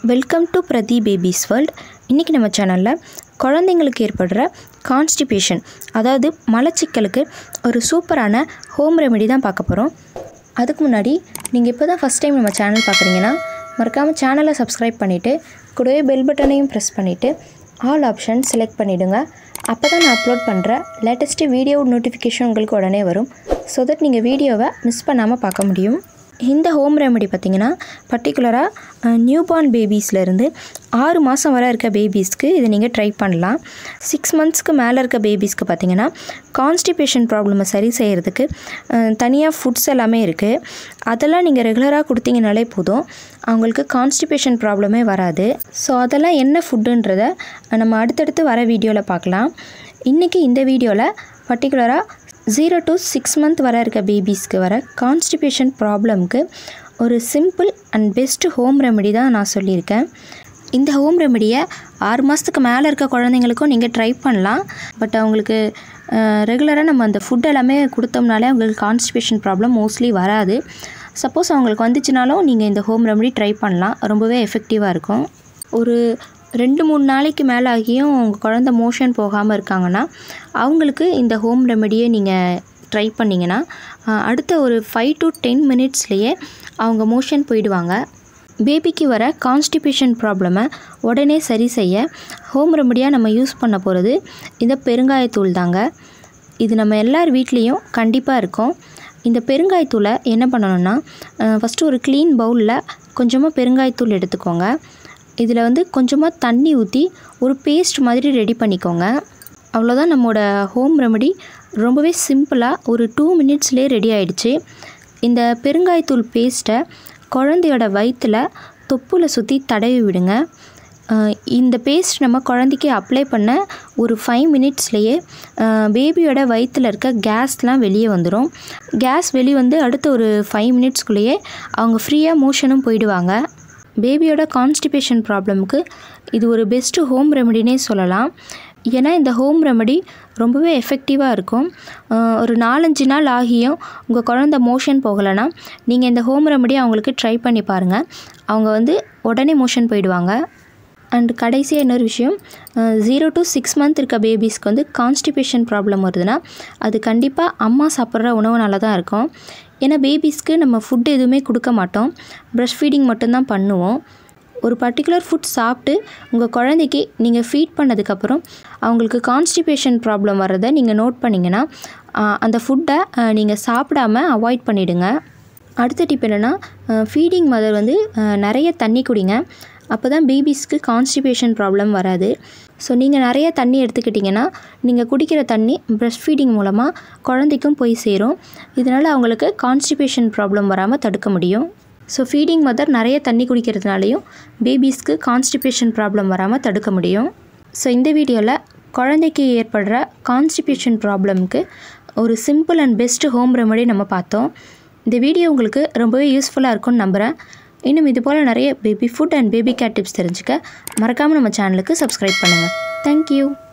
welcome to Prathi babies world இன்றைக்கி நம்ம சேனலில் குழந்தைங்களுக்கு ஏற்படுற கான்ஸ்டிபேஷன் அதாவது மலச்சிக்கலுக்கு ஒரு சூப்பரான ஹோம் ரெமெடி தான் பார்க்க போகிறோம் அதுக்கு முன்னாடி நீங்கள் இப்போ தான் ஃபஸ்ட் டைம் நம்ம சேனல் பார்க்குறீங்கன்னா மறக்காமல் சேனலை சப்ஸ்கிரைப் பண்ணிவிட்டு கூடவே பெல் பட்டனையும் ப்ரெஸ் பண்ணிவிட்டு ஆல் ஆப்ஷன் செலக்ட் பண்ணிவிடுங்க அப்போ தான் நான் அப்லோட் பண்ணுற லேட்டஸ்ட்டு வீடியோ நோட்டிஃபிகேஷன் உங்களுக்கு உடனே வரும் ஸோ தட் நீங்கள் வீடியோவை மிஸ் பண்ணாமல் பார்க்க முடியும் இந்த ஹோம் ரெமெடி பார்த்திங்கன்னா பர்டிகுலராக நியூ பார்ன் பேபிஸ்லேருந்து ஆறு மாதம் வரை இருக்க பேபிஸ்க்கு இதை நீங்கள் ட்ரை பண்ணலாம் சிக்ஸ் மந்த்ஸ்க்கு மேலே இருக்க பேபிஸ்க்கு பார்த்திங்கன்னா கான்ஸ்டிபேஷன் ப்ராப்ளமை சரி செய்கிறதுக்கு தனியாக ஃபுட்ஸ் எல்லாமே இருக்குது அதெல்லாம் நீங்கள் ரெகுலராக கொடுத்தீங்கனாலே போதும் அவங்களுக்கு கான்ஸ்டிபேஷன் ப்ராப்ளமே வராது ஸோ அதெல்லாம் என்ன ஃபுட்டுன்றதை நம்ம அடுத்தடுத்து வர வீடியோவில் பார்க்கலாம் இன்றைக்கி இந்த வீடியோவில் பர்டிகுலராக ஜீரோ டு சிக்ஸ் மந்த் வர இருக்க பேபிஸ்க்கு வர கான்ஸ்டிபேஷன் ப்ராப்ளம்க்கு ஒரு simple and best home remedy தான் நான் சொல்லியிருக்கேன் இந்த ஹோம் ரெமெடியை ஆறு மாதத்துக்கு மேலே இருக்க குழந்தைங்களுக்கும் நீங்கள் ட்ரை பண்ணலாம் பட் அவங்களுக்கு ரெகுலராக நம்ம அந்த ஃபுட் எல்லாமே கொடுத்தோம்னாலே அவங்களுக்கு கான்ஸ்டிபேஷன் ப்ராப்ளம் மோஸ்ட்லி வராது சப்போஸ் அவங்களுக்கு வந்துச்சுனாலும் நீங்கள் இந்த ஹோம் ரெமெடி ட்ரை பண்ணலாம் ரொம்பவே எஃபெக்டிவாக இருக்கும் ஒரு ரெண்டு மூணு நாளைக்கு மேலே ஆகியும் உங்கள் குழந்த மோஷன் போகாமல் இருக்காங்கன்னா அவங்களுக்கு இந்த ஹோம் ரெமெடியை நீங்கள் ட்ரை பண்ணிங்கன்னா அடுத்த ஒரு ஃபைவ் டு டென் மினிட்ஸ்லேயே அவங்க மோஷன் போயிடுவாங்க பேபிக்கு வர கான்ஸ்டிபேஷன் ப்ராப்ளமை உடனே சரி செய்ய ஹோம் ரெமடியாக நம்ம யூஸ் பண்ண போகிறது இந்த பெருங்காயத்தூள் தாங்க இது நம்ம எல்லார் வீட்லேயும் கண்டிப்பாக இருக்கும் இந்த பெருங்காயத்தூளை என்ன பண்ணணும்னா ஃபஸ்ட்டு ஒரு க்ளீன் பவுலில் கொஞ்சமாக பெருங்காயத்தூள் எடுத்துக்கோங்க இதில் வந்து கொஞ்சமாக தண்ணி ஊற்றி ஒரு பேஸ்ட் மாதிரி ரெடி பண்ணிக்கோங்க அவ்வளோதான் நம்மளோட ஹோம் ரெமடி ரொம்பவே சிம்பிளாக ஒரு டூ மினிட்ஸ்லேயே ரெடி ஆகிடுச்சு இந்த பெருங்காயத்தூள் பேஸ்ட்டை குழந்தையோட வயிற்றில் தொப்புல சுற்றி தடவி விடுங்க இந்த பேஸ்ட் நம்ம குழந்தைக்கு அப்ளை பண்ண ஒரு ஃபைவ் மினிட்ஸ்லேயே பேபியோட வயிற்றில் இருக்க கேஸ்லாம் வெளியே வந்துடும் கேஸ் வெளியே வந்து அடுத்த ஒரு ஃபைவ் மினிட்ஸ்குள்ளேயே அவங்க ஃப்ரீயாக மோஷனும் போயிடுவாங்க பேபியோட கான்ஸ்டிபேஷன் ப்ராப்ளமுக்கு இது ஒரு பெஸ்ட்டு ஹோம் ரெமெடினே சொல்லலாம் ஏன்னா இந்த ஹோம் ரெமெடி ரொம்பவே எஃபெக்டிவாக இருக்கும் ஒரு நாலஞ்சு நாள் ஆகியும் உங்கள் குழந்த மோஷன் போகலைன்னா நீங்கள் இந்த ஹோம் ரெமெடி அவங்களுக்கு ட்ரை பண்ணி பாருங்கள் அவங்க வந்து உடனே மோஷன் போயிடுவாங்க அண்ட் கடைசியாக இன்னொரு விஷயம் ஜீரோ டு சிக்ஸ் மந்த் இருக்க பேபிஸ்க்கு வந்து கான்ஸ்டிபேஷன் ப்ராப்ளம் வருதுன்னா அது கண்டிப்பாக அம்மா சாப்பிட்ற உணவுனால தான் இருக்கும் ஏன்னா பேபிஸ்க்கு நம்ம ஃபுட் எதுவுமே கொடுக்க மாட்டோம் ப்ரெஷ் ஃபீடிங் மட்டும்தான் பண்ணுவோம் ஒரு பர்டிகுலர் ஃபுட் சாப்பிட்டு உங்கள் குழந்தைக்கு நீங்கள் ஃபீட் பண்ணதுக்கப்புறம் அவங்களுக்கு கான்ஸ்டிபேஷன் ப்ராப்ளம் வர்றதை நீங்கள் நோட் பண்ணிங்கன்னா அந்த ஃபுட்டை நீங்கள் சாப்பிடாம அவாய்ட் பண்ணிவிடுங்க அடுத்த டிப் என்னென்னா ஃபீடிங் மதர் வந்து நிறைய தண்ணி குடிங்க அப்போ தான் பேபிஸ்க்கு கான்ஸ்டிபேஷன் ப்ராப்ளம் வராது ஸோ நீங்கள் நிறைய தண்ணி எடுத்துக்கிட்டிங்கன்னா நீங்கள் குடிக்கிற தண்ணி ப்ரெஷ் ஃபீடிங் மூலமாக குழந்தைக்கும் போய் சேரும் இதனால் அவங்களுக்கு கான்ஸ்டிபேஷன் ப்ராப்ளம் வராமல் தடுக்க முடியும் ஸோ ஃபீடிங் மதர் நிறைய தண்ணி குடிக்கிறதுனாலையும் பேபிஸ்க்கு கான்ஸ்டிபேஷன் ப்ராப்ளம் வராமல் தடுக்க முடியும் ஸோ இந்த வீடியோவில் குழந்தைக்கு ஏற்படுற கான்ஸ்டிபேஷன் ப்ராப்ளம்க்கு ஒரு simple and best home remedy நம்ம பார்த்தோம் இந்த வீடியோ உங்களுக்கு ரொம்பவே யூஸ்ஃபுல்லாக இருக்கும்னு நம்புகிறேன் இன்னும் இது போல் நிறைய baby food and baby care tips தெரிஞ்சுக்க மறக்காமல் நம்ம சேனலுக்கு சப்ஸ்கிரைப் பண்ணுங்கள் தேங்க்யூ